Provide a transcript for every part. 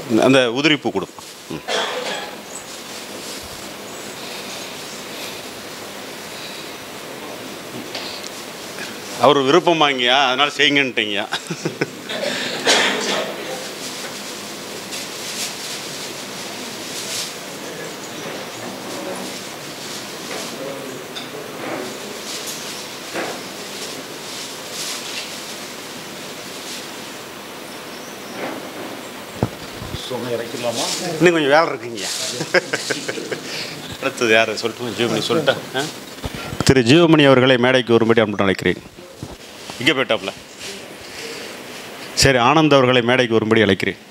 அந்த உதிரிப்பூ கொடுப்போம் ம். அவர் விருப்பம் வாங்கியா அதனால் செய்யுங்கன்ட்டீங்க இன்னும் கொஞ்சம் வேலை இருக்குங்க அடுத்தது யார் சொல்லட்டுமா ஜீவமணி சொல்லிட்டேன் ஆ? திரு ஜீவமணி அவர்களை மேடைக்கு வரும்படி அன்புடன் அழைக்கிறேன் இங்கே போயிட்டாப்ல சரி ஆனந்த் அவர்களை மேடைக்கு வரும்படி அழைக்கிறேன்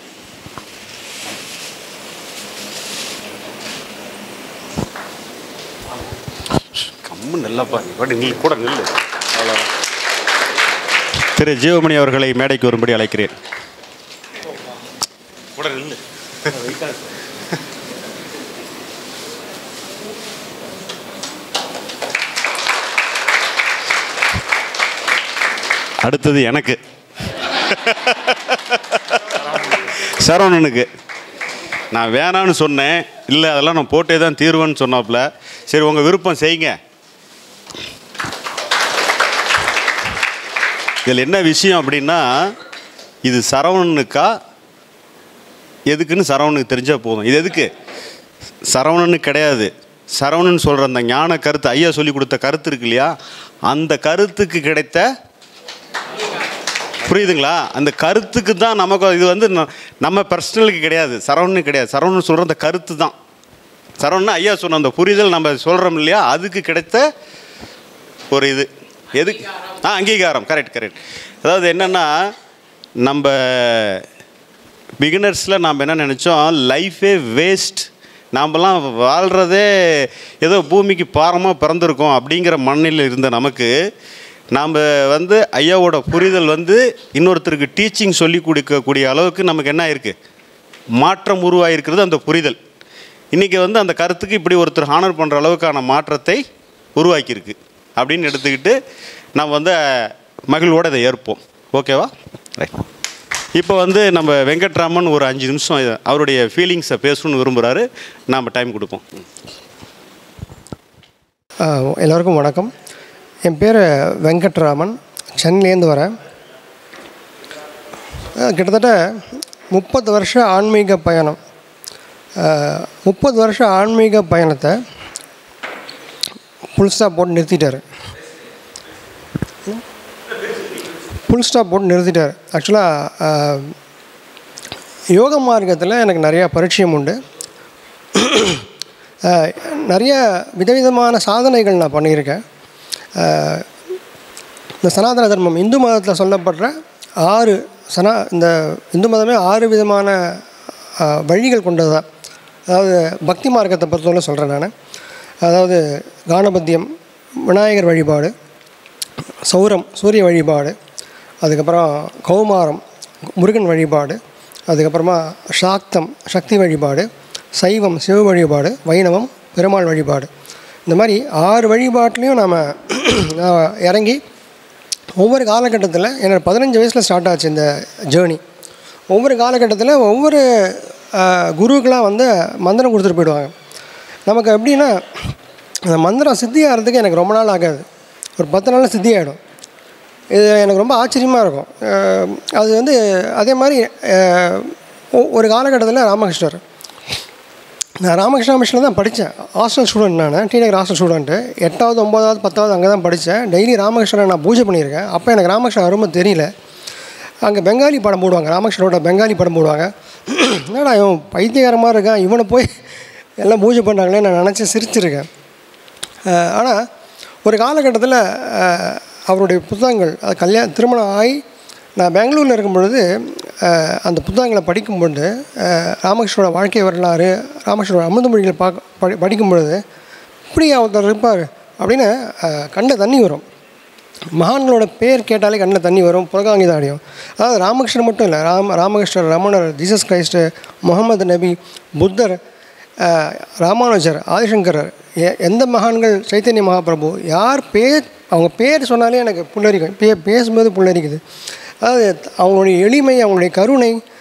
கம்மு நல்லாப்பா பாட்டு நில்லு கூட நில்லு அவ்வளோதான் திரு ஜீவமணி அவர்களை மேடைக்கு வரும்படி அழைக்கிறேன் கூட நில்லு அடுத்தது எனக்கு சரவணனுக்கு நான் வேணான்னு சொன்னேன் இல்லை அதெல்லாம் நான் போட்டே தான் தீர்வேன்னு சொன்னாப்புல சரி உங்கள் விருப்பம் செய்யுங்க இதில் என்ன விஷயம் அப்படின்னா இது சரவணனுக்கா எதுக்குன்னு சரவணனுக்கு தெரிஞ்சால் போதும் இது எதுக்கு சரவணனுக்கு கிடையாது சரவணன் சொல்கிற அந்த ஞான கருத்து ஐயா சொல்லி கொடுத்த கருத்து இருக்கு இல்லையா அந்த கருத்துக்கு கிடைத்த புரியுதுங்களா அந்த கருத்துக்கு தான் நமக்கு இது வந்து ந- நம்ம பர்சனலுக்கு கிடையாது சரவணனுக்கு கிடையாது சரவணன் சொல்கிற அந்த கருத்து தான் சரவணன் ஐயா சொன்ன அந்த புரிதல் நம்ம சொல்கிறோம் இல்லையா அதுக்கு கிடைத்த ஒரு இது எது ஆ அங்கீகாரம் கரெக்ட் கரெக்ட் அதாவது என்னென்னா நம்ம பிகினர்ஸில் நாம் என்ன நினச்சோம் லைஃபே வேஸ்ட் நாமெல்லாம் வாழ்கிறதே ஏதோ பூமிக்கு பாரமாக பிறந்திருக்கோம் அப்படிங்கிற மண்ணில் இருந்த நமக்கு நாம் வந்து ஐயாவோட புரிதல் வந்து இன்னொருத்தருக்கு டீச்சிங் சொல்லி கொடுக்கக்கூடிய அளவுக்கு நமக்கு என்ன ஆயிருக்கு மாற்றம் உருவாயிருக்கிறது அந்த புரிதல் இன்றைக்கி வந்து அந்த கருத்துக்கு இப்படி ஒருத்தர் ஹானர் பண்ணுற அளவுக்கான மாற்றத்தை உருவாக்கியிருக்கு அப்படின்னு எடுத்துக்கிட்டு நம்ம வந்து மகிழ்வோடு இதை ஏற்போம் ஓகேவா ரைட் இப்போ வந்து நம்ம வெங்கட்ராமன் ஒரு அஞ்சு நிமிஷம் அவருடைய ஃபீலிங்ஸை பேசணும்னு விரும்புகிறாரு நாம் டைம் கொடுப்போம் ஆஹ் எல்லோருக்கும் வணக்கம் என் பேர் வெங்கட்ராமன் சென்னையிலேருந்து வரேன் ஆஹ் கிட்டத்தட்ட முப்பது வருஷ ஆன்மீக பயணம் முப்பது வருஷ ஆன்மீக பயணத்தை ஃபுல் ஸ்டாப் போட்டு நிறுத்திட்டார் ஃபுல் ஸ்டாப் போட்டு நிறுத்திட்டார் ஆக்சுவலாக யோக மார்க்கத்தில் எனக்கு நிறையா பரிச்சயம் உண்டு அஹ், நிறைய விதவிதமான சாதனைகள் நான் பண்ணியிருக்கேன் அஹ், இந்த சனாதன தர்மம் இந்து மதத்தில் சொல்லப்படுற ஆறு சனா இந்த இந்து மதமே ஆறு விதமான அஹ், வழிகள் கொண்டது தான் அதாவது பக்தி மார்க்கத்தை பொறுத்தவரை சொல்கிறேன் நான் அதாவது கானபத்தியம் விநாயகர் வழிபாடு சௌரம் சூரிய வழிபாடு அதுக்கப்புறம் கௌமாரம் முருகன் வழிபாடு அதுக்கப்புறமா சாக்தம் சக்தி வழிபாடு சைவம் சிவ வழிபாடு வைணவம் பெருமாள் வழிபாடு இந்த மாதிரி ஆறு வழிபாட்லேயும் நாம் இறங்கி ஒவ்வொரு காலகட்டத்தில் என்னோட பதினஞ்சு வயசில் ஸ்டார்ட் ஆச்சு இந்த ஜேர்னி ஒவ்வொரு காலகட்டத்தில் ஒவ்வொரு ஆஹ், குருக்களாக வந்து மந்திரம் கொடுத்துட்டு போயிடுவாங்க நமக்கு எப்படின்னா அந்த மந்திரம் சித்தியாகிறதுக்கு எனக்கு ரொம்ப நாள் ஆகாது ஒரு பத்து நாளில் சித்தி ஆகிடும் இது எனக்கு ரொம்ப ஆச்சரியமாக இருக்கும் அஹ் அது வந்து அதே மாதிரி அஹ் ஒ- ஒரு காலகட்டத்தில் ராமகிருஷ்ணர் நான் ராமகிருஷ்ணா மிஷனில் தான் படித்தேன் ஹாஸ்டல் ஸ்டூடெண்ட் நான் டீனகர் ஹாஸ்டல் ஸ்டூடெண்ட்டு எட்டாவது ஒம்பதாவது பத்தாவது அங்கே தான் படித்தேன் டெய்லி ராமகிருஷ்ணரை நான் பூஜை பண்ணியிருக்கேன் அப்போ எனக்கு ராமகிருஷ்ணன் அருமை தெரியல அங்கே பெங்காலி படம் போடுவாங்க ராமகிருஷ்ணரோட பெங்காலி படம் போடுவாங்க என்னடா இவன் பைத்தியகாரமாக இருக்கான் இவனை போய் எல்லாம் பூஜை பண்ணுறாங்களே நான் நினச்சி சிரிச்சிருக்கேன் ஆனால் ஒரு காலகட்டத்தில் அஹ், அவருடைய புத்தகங்கள் அது கல்யாண திருமணம் ஆகி நான் பெங்களூரில் இருக்கும் பொழுது அஹ், அந்த புத்தகங்களை படிக்கும் பொழுது அஹ், ராமகிருஷ்ணரோட வாழ்க்கை வரலாறு ராமகிருஷ்ணரோட அமுதமொழிகளை பார்க்க படி படிக்கும் பொழுது இப்படி ஒருத்தர் இருப்பார் அப்படின்னு அஹ், கண்ணில் தண்ணி வரும் மகான்களோட பேர் கேட்டாலே கண்ணில் தண்ணி வரும் புறகாங்கிதாடியும் அதாவது ராமகிருஷ்ணர் மட்டும் இல்லை ராம ராமகிருஷ்ணர் ரமணர் ஜீசஸ் கிரைஸ்ட்டு முகமது நபி புத்தர் அஹ், ராமானுஜர் ஆதிசங்கரர் எ- எந்த மகான்கள் சைத்தன்ய மகாபிரபு யார் பேர் அவங்க பேர் சொன்னாலே எனக்கு புல்லரிக்கும் பே பேசும்போது புல்லரிக்குது அதாவது அவங்களுடைய எளிமை அவங்களுடைய கருணை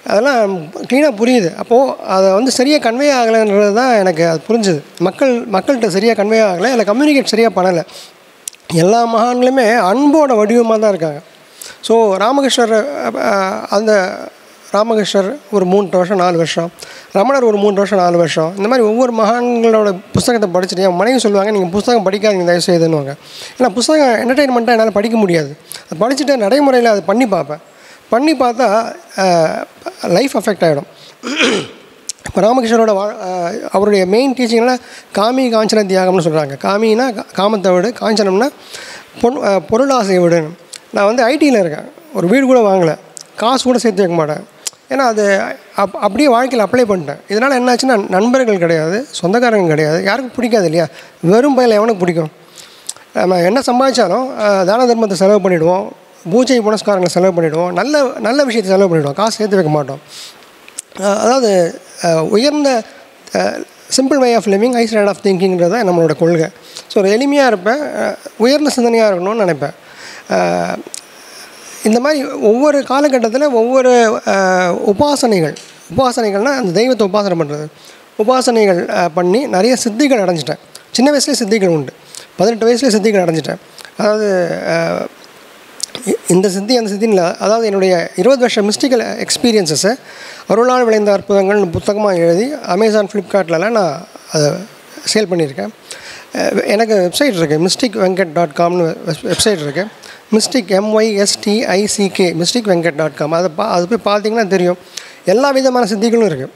அதெல்லாம் க்ளீனாக புரியுது அப்போது அதை வந்து சரியாக கன்வே ஆகலைன்றது தான் எனக்கு அது புரிஞ்சுது மக்கள் மக்கள்கிட்ட சரியாக கன்வே ஆகலை இல்லை கம்யூனிகேட் சரியாக பண்ணலை எல்லா மகான்களுமே அன்போட வடிவமாக தான் இருக்காங்க ஸோ ராமகிருஷ்ணர் அஹ், அந்த ராமகிருஷ்ணர் ஒரு மூன்று வருஷம் நாலு வருஷம் ரமணர் ஒரு மூன்று வருஷம் நாலு வருஷம் இந்த மாதிரி ஒவ்வொரு மகான்களோட புஸ்தகத்தை படிச்சுட்டு என் மனைவி சொல்லுவாங்க நீங்கள் புஸ்தகம் படிக்காதீங்க தயவு செய்துன்னுவாங்க ஏன்னா புஸ்தகம் என்டர்டெயின்மெண்ட்டாக என்னால் படிக்க முடியாது அது படிச்சுட்டு நடைமுறையில் அதை பண்ணி பார்ப்பேன் பண்ணி பார்த்தா லைஃப் அஃபெக்ட் ஆகிடும் இப்போ ராமகிருஷ்ணரோட வா அஹ், அவருடைய மெயின் டீச்சிங்கில் காமி காஞ்சன தியாகம்னு சொல்கிறாங்க காமினா கா- காமத்தை விடு காஞ்சனம்னா பொன் அஹ், பொருளாசையை விடுன்னு நான் வந்து ஐடியில் இருக்கேன் ஒரு வீடு கூட வாங்கலை காசு கூட சேர்த்து வைக்க மாட்டேன் ஏன்னா அது அப் அப்படியே வாழ்க்கையில் அப்ளை பண்ணிட்டேன் இதனால் என்னாச்சுன்னா நண்பர்கள் கிடையாது சொந்தக்காரங்க கிடையாது யாருக்கும் பிடிக்காது இல்லையா வெறும் பயில எவனுக்கு பிடிக்கும் நம்ம என்ன சம்பாதிச்சாலும் அஹ், தான தர்மத்தை செலவு பண்ணிவிடுவோம் பூஜை புனஸ்காரங்களை செலவு பண்ணிவிடுவோம் நல்ல நல்ல விஷயத்தை செலவு பண்ணிவிடுவோம் காசு சேர்த்து வைக்க மாட்டோம் அஹ் அதாவது அஹ் உயர்ந்த simple way of living high stand of திங்கிங்கிறது தான் நம்மளோட கொள்கை ஸோ ஒரு எளிமையாக இருப்பேன் அஹ் உயர்ந்த சிந்தனையாக இருக்கணும்னு நினைப்பேன் அஹ் இந்த மாதிரி ஒவ்வொரு காலகட்டத்தில் ஒவ்வொரு அஹ், உபாசனைகள் உபாசனைகள்னால் அந்த தெய்வத்தை உபாசனை பண்ணுறது உபாசனைகள் அஹ், பண்ணி நிறைய சித்திகள் அடைஞ்சிட்டேன் சின்ன வயசுலேயே சித்திகள் உண்டு பதினெட்டு வயசுலேயே சித்திகள் அடைஞ்சிட்டேன் அதாவது அஹ், இ- இந்த சித்தி அந்த சித்தின்னு இல்லை அதாவது என்னுடைய இருபது வருஷம் மிஸ்டிக்கல் எக்ஸ்பீரியன்ஸஸை அருளால் விளைந்த அற்புதங்கள்னு புத்தகமாக எழுதி அமேசான் ஃப்ளிப்கார்ட்லலாம் நான் அதை சேல் பண்ணியிருக்கேன் அஹ் எனக்கு வெப்சைட் இருக்குது மிஸ்டிக் வெங்கட் டாட் காம்னு வெப்சைட் இருக்குது mystic எம்ஒய்எஸ்டிஐசிகே mystic Venkat dot com அதை பா அது போய் பார்த்தீங்கன்னா தெரியும் எல்லா விதமான சித்திகளும் இருக்குது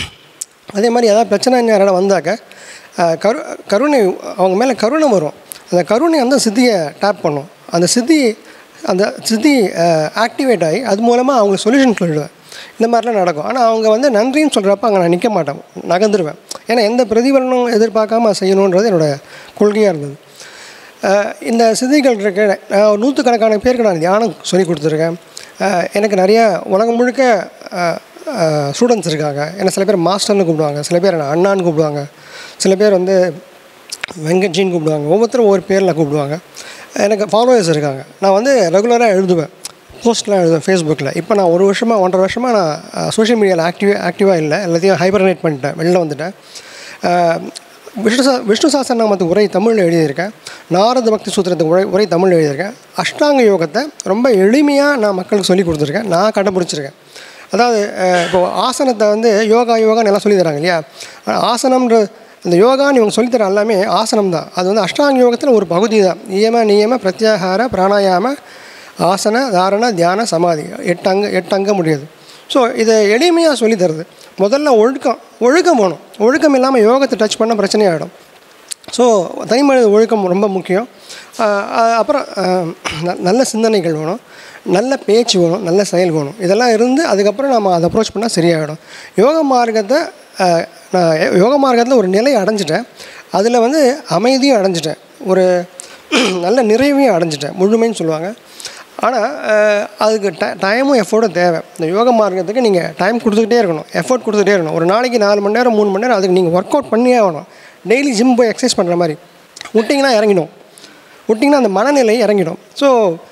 அதே மாதிரி ஏதாவது பிரச்சனை யாரோட வந்தாக்க அஹ், கரு கருணை அவங்க மேலே கருணை வரும் அந்த கருணை அந்த சித்தியை டேப் பண்ணும் அந்த சித்தி அந்த சித்தி ஆக்டிவேட் ஆகி அது மூலமாக அவங்க சொல்யூஷன் சொல்லிடுவேன் இந்த மாதிரிலாம் நடக்கும் ஆனால் அவங்க வந்து நன்றின்னு சொல்கிறப்ப அங்கே நான் நிற்க மாட்டேன் நகர்ந்துருவேன் ஏன்னா எந்த பிரதிபலனும் எதிர்பார்க்காம செய்யணுன்றது என்னோடய கொள்கையாக இருந்தது அஹ் இந்த சித்திகள் இருக்கு நான் ஒரு நூற்றுக்கணக்கான பேருக்கு நான் தியானம் சொல்லி கொடுத்துருக்கேன் அஹ் எனக்கு நிறைய உலகம் முழுக்க ஸ்டூடெண்ட்ஸ் இருக்காங்க என்ன சில பேர் மாஸ்டர்னு கூப்பிடுவாங்க சில பேர் என்ன அண்ணான்னு கூப்பிடுவாங்க சில பேர் வந்து வெங்கட்ஜின்னு கூப்பிடுவாங்க ஒவ்வொருத்தரும் ஒவ்வொரு பேரில் கூப்பிடுவாங்க எனக்கு ஃபாலோவர்ஸ் இருக்காங்க நான் வந்து ரெகுலராக எழுதுவேன் போஸ்ட்லாம் எழுதுவேன் ஃபேஸ்புக்கில் இப்போ நான் ஒரு வருஷமாக ஒன்றரை வருஷமாக நான் சோஷியல் மீடியாவில் ஆக்டிவ் ஆக்டிவாக இல்லை எல்லாத்தையும் ஹைபர்னேட் பண்ணிட்டேன் வெளில வந்துட்டேன் அஹ் விஷ்ணு சா விஷ்ணு சாஸ்திரநாமத்துக்கு உரை தமிழில் எழுதியிருக்கேன் நாரத பக்தி சூத்திரத்துக்கு உரை உரை தமிழில் எழுதியிருக்கேன் அஷ்டாங்க யோகத்தை ரொம்ப எளிமையாக நான் மக்களுக்கு சொல்லி கொடுத்துருக்கேன் நான் கடைப்பிடிச்சிருக்கேன் அதாவது அஹ், இப்போ ஆசனத்தை வந்து யோகா யோகான்னு எல்லாம் சொல்லி தராங்க இல்லையா ஆனா ஆசனம்ன்ற இந்த யோகான்னு இவங்க சொல்லித்தர எல்லாமே ஆசனம் தான் அது வந்து அஷ்டாங்க யோகத்தில் ஒரு பகுதி தான் நியம நியம பிரத்யாகார பிராணாயாம ஆசன தாரண தியான சமாதி எட்டு அங்க எட்டு அங்க முடியாது ஸோ இதை எளிமையாக சொல்லி தருது முதல்ல ஒழுக்கம் ஒழுக்கம் வேணும் ஒழுக்கம் இல்லாமல் யோகத்தை டச் பண்ண பிரச்சனையாகிடும் ஸோ தனி மனித ஒழுக்கம் ரொம்ப முக்கியம் ஆஹ் ஆஹ் அப்புறம் ஆஹ் ந- நல்ல சிந்தனைகள் வேணும் நல்ல பேச்சு வேணும் நல்ல செயல் வேணும் இதெல்லாம் இருந்து அதுக்கப்புறம் நம்ம அதை அப்ரோச் பண்ணால் சரியாயிடும் யோக மார்க்கத்தை ஆஹ் நான் யோக மார்க்கத்தில் ஒரு நிலை அடைஞ்சிட்டேன் அதில் வந்து அமைதியும் அடைஞ்சிட்டேன் ஒரு நல்ல நிறைவையும் அடைஞ்சிட்டேன் முழுமைன்னு சொல்லுவாங்க ஆனால் அதுக்கு ட டைமும் எஃபோர்டும் தேவை இந்த யோக மார்க்கத்துக்கு நீங்கள் டைம் கொடுத்துக்கிட்டே இருக்கணும் எஃபோர்ட் கொடுத்துக்கிட்டே இருக்கணும் ஒரு நாளைக்கு நாலு மணி நேரம் மூணு மணி நேரம் அதுக்கு நீங்கள் ஒர்க் அவுட் பண்ணியே ஆகணும் டெய்லி ஜிம் போய் எக்ஸசைஸ் பண்ணுற மாதிரி விட்டிங்கன்னா இறங்கிடும் விட்டிங்கன்னா அந்த மனநிலை இறங்கிடும் ஸோ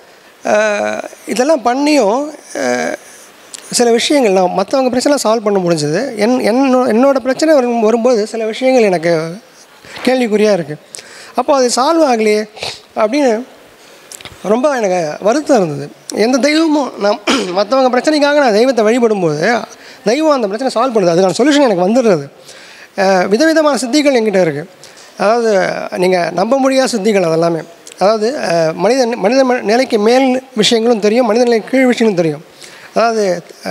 இதெல்லாம் பண்ணியும் அஹ், சில விஷயங்கள் நான் மற்றவங்க பிரச்சனை சால்வ் பண்ண முடிஞ்சது என் என்னோ என்னோட பிரச்சனை வரும் வரும்போது சில விஷயங்கள் எனக்கு கேள்விக்குறியாக இருக்குது அப்போ அது சால்வ் ஆகலையே அப்படின்னு ரொம்ப எனக்கு வருத்தம் இருந்தது எந்த தெய்வமும் நான் மற்றவங்க பிரச்சனைக்காக நான் தெய்வத்தை வழிபடும்போது தெய்வம் அந்த பிரச்சனை சால்வ் பண்ணுது அதுக்கான சொல்யூஷன் எனக்கு வந்துடுறது அஹ் விதவிதமான சித்திகள் என்கிட்ட இருக்குது அதாவது நீங்கள் நம்ப முடியாத சித்திகள் அதெல்லாமே அதாவது அஹ், மனித மனித ம- நிலைக்கு மேல் விஷயங்களும் தெரியும் மனித நிலைக்கு கீழ் விஷயங்களும் தெரியும் அதாவது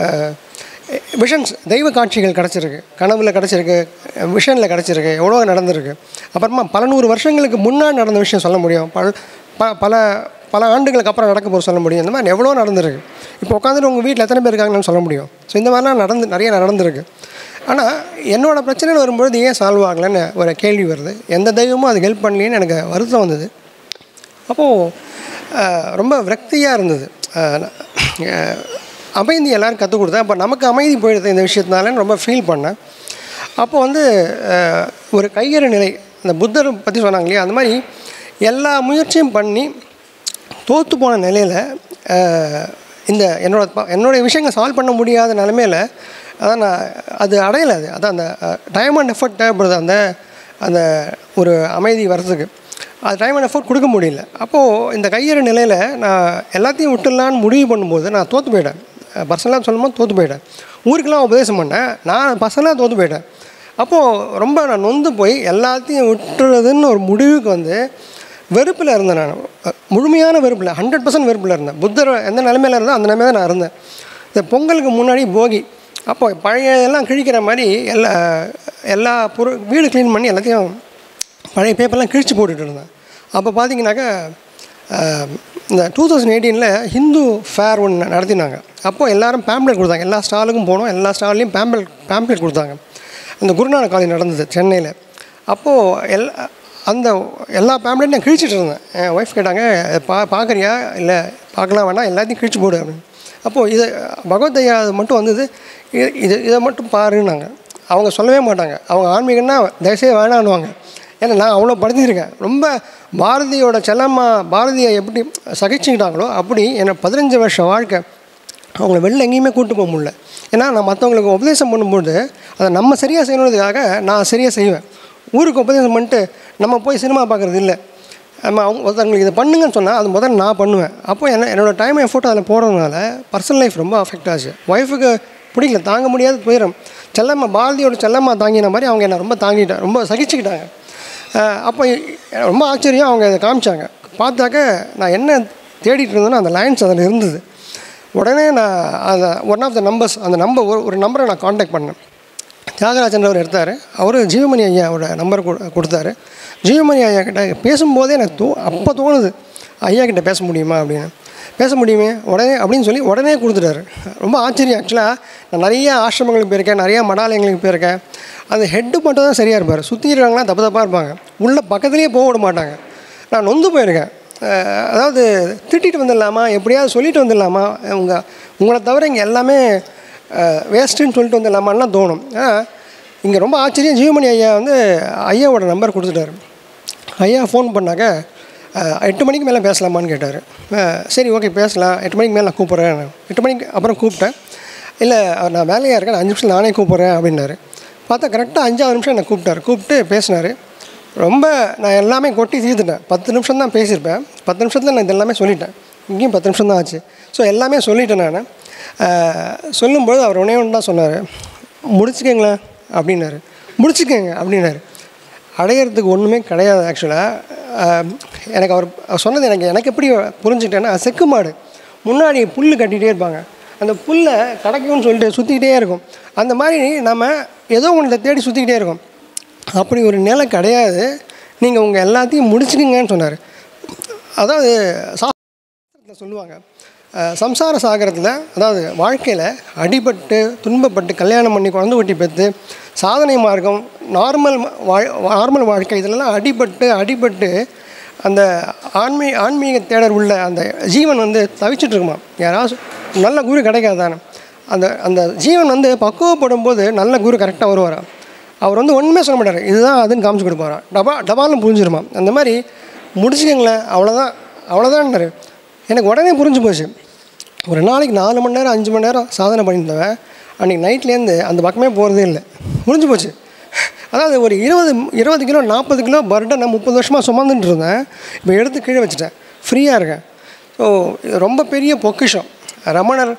விஷன்ஸ் தெய்வ காட்சிகள் கிடச்சிருக்கு கனவுல கிடச்சிருக்கு விஷனில் கிடச்சிருக்கு எவ்வளோ நடந்திருக்கு அப்புறமா பல நூறு வருஷங்களுக்கு முன்னாடி நடந்த விஷயம் சொல்ல முடியும் பல ப- பல பல ஆண்டுகளுக்கு அப்புறம் நடக்க போகிற சொல்ல முடியும் இந்த மாதிரி எவ்வளோ நடந்திருக்கு இப்போ உட்காந்துட்டு உங்கள் வீட்டில் எத்தனை பேர் இருக்காங்கன்னு சொல்ல முடியும் ஸோ இந்த மாதிரிலாம் நடந்து நிறைய நடந்திருக்கு ஆனால் என்னோடய பிரச்சனைன்னு வரும்பொழுது ஏன் சால்வ் ஆகலைன்னு ஒரு கேள்வி வருது எந்த தெய்வமும் அதுக்கு ஹெல்ப் பண்ணலேன்னு எனக்கு வருத்தம் வந்தது அப்போது ரொம்ப விரக்தியாக இருந்தது அஹ், அஹ், அமைதி எல்லோரும் கற்றுக் கொடுத்தேன் அப்போ நமக்கு அமைதி போயிடுது இந்த விஷயத்தினாலன்னு ரொம்ப ஃபீல் பண்ணேன் அப்போ வந்து அஹ், ஒரு கையறு நிலை அந்த புத்தர் பற்றி சொன்னாங்க இல்லையா அந்த மாதிரி எல்லா முயற்சியும் பண்ணி தோற்று போன நிலையில் இந்த என்னோட ப- என்னுடைய விஷயங்களை சால்வ் பண்ண முடியாத நிலமையில அதான் நான் அது அடையலை அது அதான் அந்த டைம் அண்ட் எஃபர்ட் தேவைப்படுது அந்த அந்த ஒரு அமைதி வர்றதுக்கு அது டைம் அண்ட் எஃபர்ட் கொடுக்க முடியல அப்போது இந்த கையறு நிலையில் நான் எல்லாத்தையும் விட்டுடலான்னு முடிவு பண்ணும்போது நான் தோற்று போயிட்டேன் பர்சனலாக சொல்லும்போது தோற்று போயிட்டேன் ஊருக்கெல்லாம் உபதேசம் பண்ணேன் நான் பர்சனலாக தோற்று போயிட்டேன் அப்போது ரொம்ப நான் நொந்து போய் எல்லாத்தையும் விட்டுறதுன்னு ஒரு முடிவுக்கு வந்து வெறுப்பில் இருந்தேன் நான் அஹ் முழுமையான வெறுப்பில் ஹண்ட்ரட் பர்சன்ட் வெறுப்பில் இருந்தேன் புத்தர் எந்த நிலைமையில இருந்தோ அந்த நிலைமையில நான் இருந்தேன் இந்த பொங்கலுக்கு முன்னாடி போகி அப்போ பழைய எல்லாம் கிழிக்கிற மாதிரி எல்லா எல்லா பொருள் வீடு க்ளீன் பண்ணி எல்லாத்தையும் பழைய பேப்பர்லாம் கிழிச்சு போட்டுட்டு இருந்தேன் அப்போ பார்த்தீங்கன்னாக்கா அஹ், இந்த டூ தௌசண்ட் எயிட்டீனில் ஹிந்து ஃபேர் ஒன்று நடத்தினாங்க அப்போ எல்லாரும் பேம்ப்ளெட் கொடுத்தாங்க எல்லா ஸ்டாலுக்கும் போனோம் எல்லா ஸ்டால்லையும் பேம்ப்ளெட் பேம்ப்ளெட் கொடுத்தாங்க அந்த குருநானக் காலேஜ் நடந்தது சென்னையில் அப்போது எல்லா அந்த எல்லா பேம்ப்ளெட்டும் நான் கிழிச்சிட்டு இருந்தேன் என் ஒய்ஃப் கேட்டாங்க பா பார்க்குறியா இல்லை பார்க்கலாம் வேணாம் எல்லாத்தையும் கிழிச்சு போடு அப்படின்னு அப்போது இது பகவத் ஐயா அது மட்டும் வந்தது இது இது இதை மட்டும் பாருன்னாங்க அவங்க சொல்லவே மாட்டாங்க அவங்க ஆன்மீகம்னா தயவுசெய்து வேணான்னுவாங்க ஏன்னா நான் அவ்வளோ படுத்திருக்கேன் ரொம்ப பாரதியோட செல்லம்மா பாரதியை எப்படி சகிச்சுக்கிட்டாங்களோ அப்படி என்னை பதினஞ்சு வருஷ வாழ்க்கை அவங்கள வெளில எங்கேயுமே கூட்டு போக முடியல ஏன்னா நான் மற்றவங்களுக்கு உபதேசம் பண்ணும்போது அதை நம்ம சரியாக செய்யணுன்றதுக்காக நான் சரியாக செய்வேன் ஊருக்கு உபதேசம் பண்ணிட்டு நம்ம போய் சினிமா பார்க்குறது இல்லை நம்ம அவங்க ஒருத்தவங்களுக்கு இதை பண்ணுங்கன்னு சொன்னால் அது முதல்ல நான் பண்ணுவேன் அப்போ என்ன என்னோடய டைம் எஃபோர்ட் அதில் போடுறதுனால பர்சனல் லைஃப் ரொம்ப அஃபெக்ட் ஆச்சு ஒய்ஃபுக்கு பிடிக்கல தாங்க முடியாத போயிடும் செல்லம்மா பாரதியோட செல்லம்மா தாங்கின மாதிரி அவங்க என்னை ரொம்ப தாங்கிட்டாங்க ரொம்ப சகிச்சுக்கிட்டாங்க அஹ் அப்போ எ- ரொம்ப ஆச்சரியம் அவங்க இதை காமிச்சாங்க பார்த்தாக்க நான் என்ன தேடிட்டு இருந்தேனோ அந்த லைன்ஸ் அதில் இருந்தது உடனே நான் அந்த ஒன் ஆஃப் த நம்பர்ஸ் அந்த நம்பர் ஒரு ஒரு நம்பரை நான் காண்டாக்ட் பண்ணேன் தியாகராஜன் அவர் எடுத்தார் அவர் ஜீவமணி ஐயாவோட நம்பர் கொடுத்தாரு ஜீவமணி ஐயா கிட்ட பேசும்போதே எனக்கு தோ அப்போ தோணுது ஐயா கிட்ட பேச முடியுமா அப்படின்னு பேச முடியுமே உடனே அப்படின்னு சொல்லி உடனே கொடுத்துட்டாரு ரொம்ப ஆச்சரியம் ஆக்சுவலாக நான் நிறைய ஆசிரமங்களுக்கு போயிருக்கேன் நிறைய மடாலயங்களுக்கு போயிருக்கேன் அந்த ஹெட்டு மட்டும் தான் சரியாக இருப்பார் சுற்றி இருக்கிறவங்களாம் தப்பு தப்பாக இருப்பாங்க உள்ள பக்கத்துலேயே போக விட மாட்டாங்க நான் நொந்து போயிருக்கேன் அஹ் அதாவது திட்டிட்டு வந்துடலாமா எப்படியாவது சொல்லிட்டு வந்துடலாமா உங்கள் உங்களை தவிர இங்கே எல்லாமே வேஸ்ட்டுன்னு சொல்லிட்டு வந்துடலாமான்லாம் தோணும் ஏன்னா இங்கே ரொம்ப ஆச்சரியம் ஜீவமணி ஐயா வந்து ஐயாவோட நம்பர் கொடுத்துட்டாரு ஐயா ஃபோன் பண்ணாக்க அஹ், எட்டு மணிக்கு மேலே பேசலாமான்னு கேட்டார் சரி ஓகே பேசலாம் எட்டு மணிக்கு மேலே நான் கூப்பிட்றேன் எட்டு மணிக்கு அப்புறம் கூப்பிட்டேன் இல்லை நான் வேலையாக இருக்கேன் நான் அஞ்சு நிமிஷம் நானே கூப்பிட்றேன் அப்படின்னாரு பார்த்தா கரெக்டாக அஞ்சாவது நிமிஷம் என்னை கூப்பிட்டாரு கூப்பிட்டு பேசினார் ரொம்ப நான் எல்லாமே கொட்டி தீர்த்துட்டேன் பத்து நிமிஷம் தான் பேசியிருப்பேன் பத்து நிமிஷத்தில் நான் இது எல்லாமே சொல்லிட்டேன் இங்கேயும் பத்து நிமிஷம் தான் ஆச்சு ஸோ எல்லாமே சொல்லிட்டேன் நான் சொல்லும்போது அவர் ஒன்றே ஒன்று தான் சொன்னார் முடிச்சுக்கங்களேன் அப்படின்னாரு முடிச்சுக்கங்க அப்படின்னாரு அடையிறதுக்கு ஒன்றுமே கிடையாது ஆக்சுவலாக எனக்கு அவர் அவர் சொன்னது எனக்கு எனக்கு எப்படி புரிஞ்சுக்கிட்டேன்னா செக்கு மாடு முன்னாடி புல் கட்டிகிட்டே இருப்பாங்க அந்த புல்லை கிடைக்கும்னு சொல்லிட்டு சுற்றிக்கிட்டே இருக்கும் அந்த மாதிரி நம்ம ஏதோ ஒன்றை தேடி சுற்றிக்கிட்டே இருக்கோம் அப்படி ஒரு நிலை கிடையாது நீங்கள் உங்கள் எல்லாத்தையும் முடிச்சுக்கிங்கன்னு சொன்னார் அதாவது சா சாஸ்திரத்தில் சொல்லுவாங்க அஹ், சம்சார சாகரத்தில் அதாவது வாழ்க்கையில் அடிபட்டு துன்பப்பட்டு கல்யாணம் பண்ணி குழந்தை குட்டி பெற்று சாதனை மார்க்கம் நார்மல் வாழ் நார்மல் வாழ்க்கை இதிலெல்லாம் அடிபட்டு அடிபட்டு அந்த ஆன்மீ ஆன்மீக தேடல் உள்ள அந்த ஜீவன் வந்து தவிச்சிட்டு இருக்குமா யாராவது நல்ல குரு கிடைக்காதானே அந்த அந்த ஜீவன் வந்து பக்குவப்படும் போது நல்ல குரு கரெக்டாக வருவாராம் அவர் வந்து ஒன்றுமே சொல்ல மாட்டார் இதுதான் அதுன்னு காமிச்சு கொடுப்பாராம் டபா டபாலும் புரிஞ்சிருமா அந்த மாதிரி முடிச்சுக்கங்களேன் அவ்வளோதான் அவ்வளோதான்னாரு எனக்கு உடனே புரிஞ்சு போச்சு ஒரு நாளைக்கு நாலு மணி நேரம் அஞ்சு மணி நேரம் சாதனை பண்ணியிருந்தவன் அன்றைக்கி நைட்லேருந்து அந்த பக்கமே போகிறதே இல்லை முடிஞ்சு போச்சு அதாவது ஒரு இருபது இருபது கிலோ நாற்பது கிலோ பர்டன் நான் முப்பது வருஷமாக சுமந்துட்டு இருந்தேன் இப்போ எடுத்து கீழே வச்சுட்டேன் ஃப்ரீயாக இருக்கேன் ஸோ இது ரொம்ப பெரிய பொக்கிஷம் ரமணர்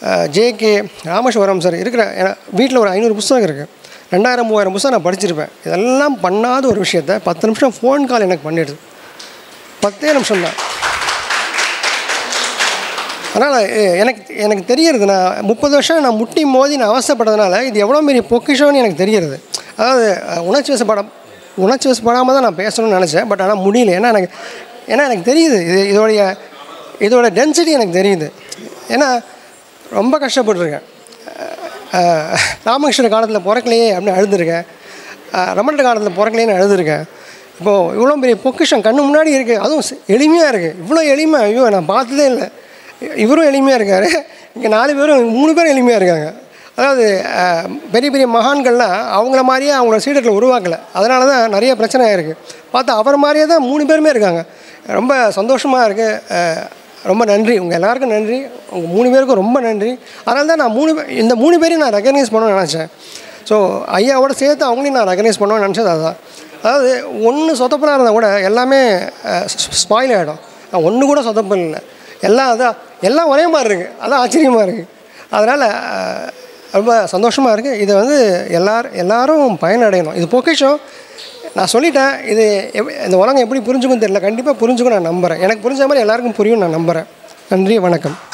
ஜேகே ராமேஸ்வரம் சார் இருக்கிற வீட்டில் ஒரு ஐநூறு புஸ்தகம் இருக்குது ரெண்டாயிரம் மூவாயிரம் புஸ்தகம் நான் படிச்சிருப்பேன் இதெல்லாம் பண்ணாத ஒரு விஷயத்த பத்து நிமிஷம் ஃபோன் கால் எனக்கு பண்ணிடுது பத்தே நிமிஷம் தான் அதனால் எனக்கு எனக்கு தெரியறது நான் முப்பது வருஷம் நான் முட்டி மோதி நான் அவசரப்பட்டதுனால இது எவ்வளோ பெரிய பொக்கிஷம்னு எனக்கு தெரியறது அதாவது அஹ், உணர்ச்சி வசப்படம் உணர்ச்சி வசப்படாமல் தான் நான் பேசணும்னு நினச்சேன் பட் ஆனால் முடியல ஏன்னா எனக்கு ஏன்னா எனக்கு தெரியுது இது இதோடைய இதோட டென்சிட்டி எனக்கு தெரியுது ஏன்னா ரொம்ப கஷ்டப்பட்டுருக்கேன் அஹ், ராமகிருஷ்ண காலத்தில் பிறக்கலையே அப்படின்னு அழுதுருக்கேன் அஹ், ரமணர் காலத்தில் பிறக்கலையேன்னு அழுதுருக்கேன் இப்போது இவ்வளோ பெரிய பொக்கிஷம் கண்ணு முன்னாடி இருக்குது அதுவும் சி- எளிமையாக இருக்குது இவ்வளோ எளிமை ஐயோ நான் பார்த்ததே இல்லை இவரும் எளிமையாக இருக்கார் இங்கே நாலு பேரும் மூணு பேரும் எளிமையாக இருக்காங்க அதாவது அஹ், பெரிய பெரிய மகான்கள்லாம் அவங்கள மாதிரியே அவங்களோட சீடர்களை உருவாக்கலை அதனால தான் நிறைய பிரச்சனை இருக்குது பார்த்தா அவர் மாதிரியே தான் மூணு பேருமே இருக்காங்க ரொம்ப சந்தோஷமாக இருக்குது ரொம்ப நன்றி உங்கள் எல்லாருக்கும் நன்றி உங்கள் மூணு பேருக்கும் ரொம்ப நன்றி அதனால தான் நான் மூணு பே- இந்த மூணு பேரையும் நான் ரெகனைஸ் பண்ணணும்னு நினச்சேன் ஸோ ஐயாவோட சேர்த்து அவங்களையும் நான் ரெகனைஸ் பண்ணணும்னு நினச்சது அதுதான் அதாவது ஒன்று சொதப்பலாக இருந்தால் கூட எல்லாமே ஸ்பாயில் ஆகிடும் ஒன்று கூட சொதப்பல் இல்லை எல்லாம் அதான் எல்லாம் ஒரே மாதிரி இருக்குது அதான் ஆச்சரியமாக இருக்குது அதனால் ரொம்ப சந்தோஷமாக இருக்குது இதை வந்து எல்லார் எல்லாரும் பயனடையணும் இது பொக்கிஷம் நான் சொல்லிட்டேன் இது எப் இந்த உலகம் எப்படி புரிஞ்சுக்கும் தெரியல கண்டிப்பாக புரிஞ்சுக்கும் நான் நம்புகிறேன் எனக்கு புரிஞ்ச மாதிரி எல்லாருக்கும் புரியும் நான் நம்புகிறேன் நன்றி வணக்கம்